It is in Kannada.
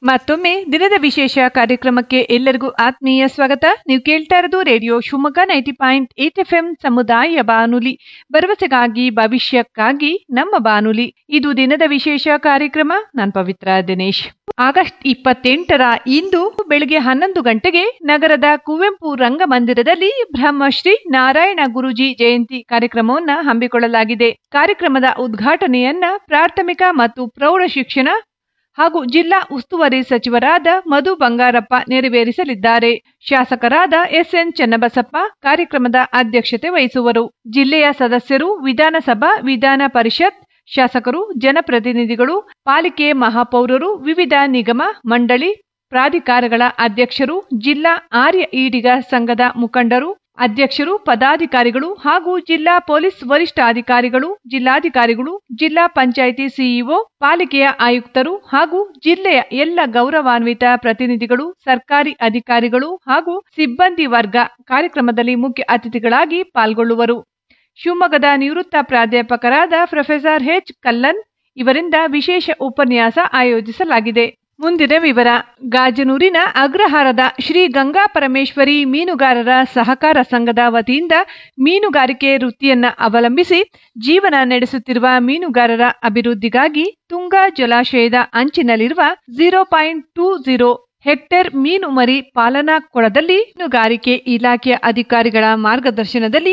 ಮತ್ತೊಮ್ಮೆ ದಿನದ ವಿಶೇಷ ಕಾರ್ಯಕ್ರಮಕ್ಕೆ ಎಲ್ಲರಿಗೂ ಆತ್ಮೀಯ ಸ್ವಾಗತ ನೀವು ಕೇಳ್ತಾ ಇರೋದು radio Shivamogga ninety point eight F M ಸಮುದಾಯ ಬಾನುಲಿ ಭರವಸೆಗಾಗಿ ಭವಿಷ್ಯಕ್ಕಾಗಿ ನಮ್ಮ ಬಾನುಲಿ ಇದು ದಿನದ ವಿಶೇಷ ಕಾರ್ಯಕ್ರಮ ನಾನ್ ಪವಿತ್ರ ದಿನೇಶ್ ಆಗಸ್ಟ್ ಇಪ್ಪತ್ತೆಂಟರ ಇಂದು ಬೆಳಗ್ಗೆ ಹನ್ನೊಂದು ಗಂಟೆಗೆ ನಗರದ ಕುವೆಂಪು ರಂಗಮಂದಿರದಲ್ಲಿ ಬ್ರಹ್ಮಶ್ರೀ ನಾರಾಯಣ ಗುರುಜಿ ಜಯಂತಿ ಕಾರ್ಯಕ್ರಮವನ್ನ ಹಮ್ಮಿಕೊಳ್ಳಲಾಗಿದೆ ಕಾರ್ಯಕ್ರಮದ ಉದ್ಘಾಟನೆಯನ್ನ ಪ್ರಾಥಮಿಕ ಮತ್ತು ಪ್ರೌಢ ಶಿಕ್ಷಣ ಹಾಗೂ ಜಿಲ್ಲಾ ಉಸ್ತುವಾರಿ ಸಚಿವರಾದ ಮಧು ಬಂಗಾರಪ್ಪ ನೆರವೇರಿಸಲಿದ್ದಾರೆ ಶಾಸಕರಾದ ಎಸ್ಎನ್ ಚನ್ನಬಸಪ್ಪ ಕಾರ್ಯಕ್ರಮದ ಅಧ್ಯಕ್ಷತೆ ವಹಿಸುವರು ಜಿಲ್ಲೆಯ ಸದಸ್ಯರು ವಿಧಾನಸಭಾ ವಿಧಾನ ಪರಿಷತ್ ಶಾಸಕರು ಜನಪ್ರತಿನಿಧಿಗಳು ಪಾಲಿಕೆ ಮಹಾಪೌರರು ವಿವಿಧ ನಿಗಮ ಮಂಡಳಿ ಪ್ರಾಧಿಕಾರಗಳ ಅಧ್ಯಕ್ಷರು ಜಿಲ್ಲಾ ಆರ್ಯ ಈಡಿಗ ಸಂಘದ ಮುಖಂಡರು ಅಧ್ಯಕ್ಷರು ಪದಾಧಿಕಾರಿಗಳು ಹಾಗೂ ಜಿಲ್ಲಾ ಪೊಲೀಸ್ ವರಿಷ್ಠಾಧಿಕಾರಿಗಳು ಜಿಲ್ಲಾಧಿಕಾರಿಗಳು ಜಿಲ್ಲಾ ಪಂಚಾಯಿತಿ ಸಿಇಒ ಪಾಲಿಕೆಯ ಆಯುಕ್ತರು ಹಾಗೂ ಜಿಲ್ಲೆಯ ಎಲ್ಲ ಗೌರವಾನ್ವಿತ ಪ್ರತಿನಿಧಿಗಳು ಸರ್ಕಾರಿ ಅಧಿಕಾರಿಗಳು ಹಾಗೂ ಸಿಬ್ಬಂದಿ ವರ್ಗ ಕಾರ್ಯಕ್ರಮದಲ್ಲಿ ಮುಖ್ಯ ಅತಿಥಿಗಳಾಗಿ ಪಾಲ್ಗೊಳ್ಳುವರು ಶಿವಮೊಗ್ಗದ ನಿವೃತ್ತ ಪ್ರಾಧ್ಯಾಪಕರಾದ ಪ್ರೊಫೆಸರ್ ಎಚ್ ಕಲ್ಲನ್ ಇವರಿಂದ ವಿಶೇಷ ಉಪನ್ಯಾಸ ಆಯೋಜಿಸಲಾಗಿದೆ ಮುಂದಿನ ವಿವರ ಗಾಜನೂರಿನ ಅಗ್ರಹಾರದ ಶ್ರೀ ಗಂಗಾ ಪರಮೇಶ್ವರಿ ಮೀನುಗಾರರ ಸಹಕಾರ ಸಂಘದ ವತಿಯಿಂದ ಮೀನುಗಾರಿಕೆ ವೃತ್ತಿಯನ್ನ ಅವಲಂಬಿಸಿ ಜೀವನ ನಡೆಸುತ್ತಿರುವ ಮೀನುಗಾರರ ಅಭಿವೃದ್ಧಿಗಾಗಿ ತುಂಗಾ ಜಲಾಶಯದ ಅಂಚಿನಲ್ಲಿರುವ zero point two zero hectare ಮೀನು ಮರಿ ಪಾಲನಾ ಕೊಳದಲ್ಲಿ ಮೀನುಗಾರಿಕೆ ಇಲಾಖೆಯ ಅಧಿಕಾರಿಗಳ ಮಾರ್ಗದರ್ಶನದಲ್ಲಿ